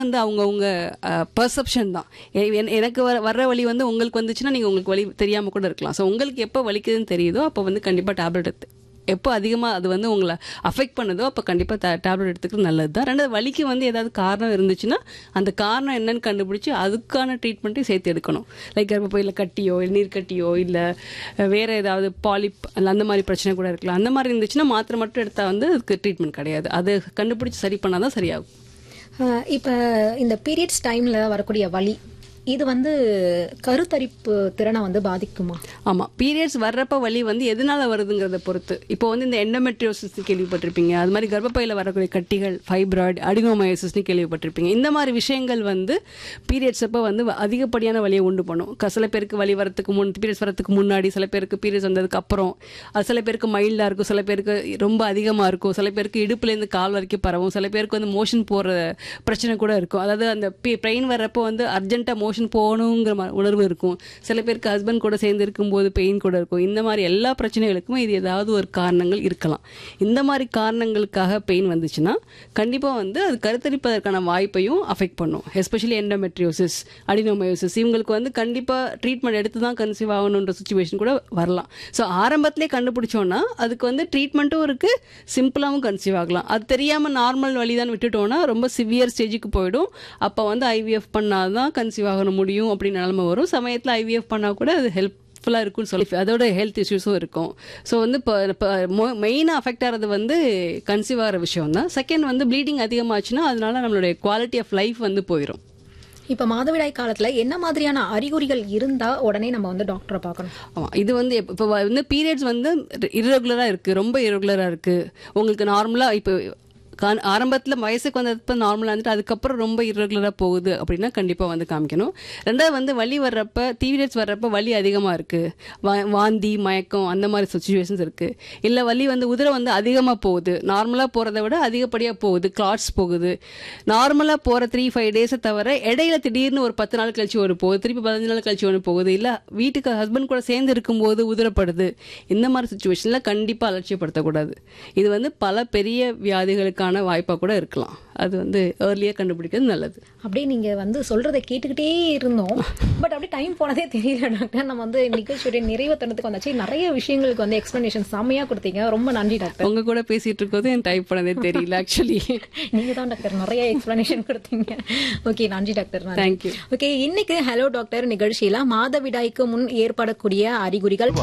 வந்து அவங்கவுங்க பர்செப்ஷன் தான் எ- என்- எனக்கு வர வர்ற வலி வந்து உங்களுக்கு வந்துச்சுன்னா நீங்கள் உங்களுக்கு வலி தெரியாமல் கூட இருக்கலாம் ஸோ உங்களுக்கு எப்போ வலிக்குதுன்னு தெரியுதோ அப்போ வந்து கண்டிப்பாக டேப்லெட் எடுத்து எப்போ அதிகமாக அது வந்து உங்களை அஃபெக்ட் பண்ணுதோ அப்போ கண்டிப்பாக டேப்லெட் எடுத்துக்கிறது நல்லது தான் ரெண்டாவது வலிக்கு வந்து ஏதாவது காரணம் இருந்துச்சுன்னா அந்த காரணம் என்னன்னு கண்டுபிடிச்சி அதுக்கான ட்ரீட்மெண்ட்டையும் சேர்த்து எடுக்கணும் லைக் கர்ப்பப்பையில் கட்டியோ இல்லை நீர் கட்டியோ இல்லை வேறு ஏதாவது பாலிப் அந்த மாதிரி பிரச்சனை கூட இருக்கலாம் அந்த மாதிரி இருந்துச்சுன்னா மாத்திரை மட்டும் எடுத்தால் வந்து அதுக்கு ட்ரீட்மெண்ட் கிடையாது அதை கண்டுபிடிச்சி சரி பண்ணால் தான் சரியாகும் ஆஹ் இப்ப இந்த பீரியட்ஸ் டைம்ல வரக்கூடிய வலி இது வந்து கருத்தரிப்பு திறனை வந்து பாதிக்குமா ஆமாம் பீரியட்ஸ் வர்றப்ப வலி வந்து எதனால வருதுங்கிறத பொறுத்து இப்போ வந்து இந்த எண்டோமெட்ரியோசிஸ் கேள்விப்பட்டிருப்பீங்க அது மாதிரி கர்ப்பப்பையில் வரக்கூடிய கட்டிகள் ஃபைப்ராய்டு அடினோமயோசிஸ்னு கேள்விப்பட்டிருப்பீங்க இந்த மாதிரி விஷயங்கள் வந்து பீரியட்ஸ் அப்போ வந்து அதிகப்படியான வலியை உண்டு பண்ணும் க- சில பேருக்கு வலி வரத்துக்கு முன் பீரியட்ஸ் வரதுக்கு முன்னாடி சில பேருக்கு பீரியட்ஸ் வந்ததுக்கு அப்புறம் அது சில பேருக்கு மைல்டாக இருக்கும் சில பேருக்கு ரொம்ப அதிகமாக இருக்கும் சில பேருக்கு இடுப்புலேருந்து கால் வரைக்கும் பரவும் சில பேருக்கு வந்து மோஷன் போகிற பிரச்சனை கூட இருக்கும் அதாவது அந்த பெயின் வர்றப்போ வந்து அர்ஜென்ட்டாக மோஷன் போகணுங்கிற மா- உணர்வு இருக்கும் சில பேருக்கு ஹஸ்பண்ட் கூட சேர்ந்து இருக்கும்போது பெயின் கூட இருக்கும் இந்த மாதிரி எல்லா பிரச்சனைகளுக்குமே இது ஏதாவது ஒரு காரணங்கள் இருக்கலாம் இந்த மாதிரி காரணங்களுக்காக பெயின் வந்துச்சுன்னா கண்டிப்பாக வந்து அது கருத்தரிப்பதற்கான வாய்ப்பையும் அஃபெக்ட் பண்ணும் எஸ்பெஷலி எண்டோமெட்ரியோசிஸ் அடினோமயோசிஸ் இவங்களுக்கு வந்து கண்டிப்பாக ட்ரீட்மெண்ட் எடுத்து தான் கன்சீவ் ஆகணுன்ற சுச்சுவேஷன் கூட வரலாம் ஸோ ஆரம்பத்திலே கண்டுபிடிச்சோன்னா அதுக்கு வந்து ட்ரீட்மெண்ட்டும் இருக்குது சிம்பிளாகவும் கன்சீவ் ஆகலாம் அது தெரியாமல் நார்மல் வழி தான் விட்டுட்டோம்னா ரொம்ப சிவியர் ஸ்டேஜுக்கு போயிடும் அப்போ வந்து ஐவிஎஃப் பண்ணால் தான் கன்சீவ் ஆகணும் முடியும் அப்படின்னு நிலமை வரும் சமயத்தில் ஐவிஎஃப் பண்ணால் கூட அது ஹெல்ப் ஃபுல்லாக இருக்கும்னு சொல்லி அதோட ஹெல்த் இஷ்யூஸும் இருக்கும் ஸோ வந்து இப்போ இப்போ மெயினாக அஃபெக்ட் ஆகிறது வந்து கன்சீவ் ஆகிற விஷயம் தான் செகண்ட் வந்து ப்ளீடிங் அதிகமாச்சுன்னா அதனால நம்மளுடைய குவாலிட்டி ஆஃப் லைஃப் வந்து போயிடும் இப்ப மாதவிடாய் காலத்துல என்ன மாதிரியான அறிகுறிகள் இருந்தா உடனே நம்ம வந்து டாக்டரை பார்க்கணும் ஆமாம் இது வந்து இப்போ வந்து பீரியட்ஸ் வந்து இர்ரெகுலராக இருக்குது ரொம்ப இர்ரெகுலராக இருக்குது உங்களுக்கு நார்மலாக இப்போ ஆரம்பத்தில் வயசுக்கு வந்தப்ப நார்மலாக இருந்துட்டு அதுக்கப்புறம் ரொம்ப இர்ரெகுலராக போகுது அப்படின்னா கண்டிப்பாக வந்து காமிக்கணும் ரெண்டாவது வந்து வலி வர்றப்ப பீரியட்ஸ் வர்றப்ப வலி அதிகமாக இருக்குது வாந்தி மயக்கம் அந்த மாதிரி சுச்சுவேஷன்ஸ் இருக்குது இல்லை வலி வந்து உதிரை வந்து அதிகமாக போகுது நார்மலாக போகிறத விட அதிகப்படியாக போகுது கிளாட்ஸ் போகுது நார்மலாக போகிற த்ரீ ஃபைவ் டேஸை தவிர இடையில திடீர்னு ஒரு பத்து நாள் கழிச்சு ஒரு போகுது திருப்பி பதினஞ்சு நாள் கழிச்சு ஒன்று போகுது இல்லை வீட்டுக்கு ஹஸ்பண்ட் கூட சேர்ந்து இருக்கும்போது உதிரப்படுது இந்த மாதிரி சுச்சுவேஷனில் கண்டிப்பாக அலட்சியப்படுத்தக்கூடாது இது வந்து பல பெரிய வியாதிகளுக்கான வாய்ப்பாக கூட இருக்கலாம் அது வந்து ஏர்லியாக கண்டுபிடிக்கிறது நல்லது அப்படியே நீங்க வந்து சொல்றதை கேட்டுக்கிட்டே இருந்தோம் பட் அப்படியே டைம் போனதே தெரியல டாக்டர் நம்ம வந்து நிகழ்ச்சியுடைய நிறைவு தருணத்துக்கு வந்தாச்சு நிறைய விஷயங்களுக்கு வந்து எக்ஸ்பிளனேஷன் செம்மையா கொடுத்தீங்க ரொம்ப நன்றி டாக்டர் உங்க கூட பேசிட்டு இருக்கோது என் டைப் பண்ணதே தெரியல ஆக்சுவலி நீங்க தான் டாக்டர் நிறைய எக்ஸ்பிளனேஷன் கொடுத்தீங்க ஓகே நன்றி டாக்டர் Thank you. ஓகே இன்னைக்கு ஹலோ டாக்டர் நிகழ்ச்சியில மாதவிடாய்க்கு முன் ஏற்படக்கூடிய அறிகுறிகள்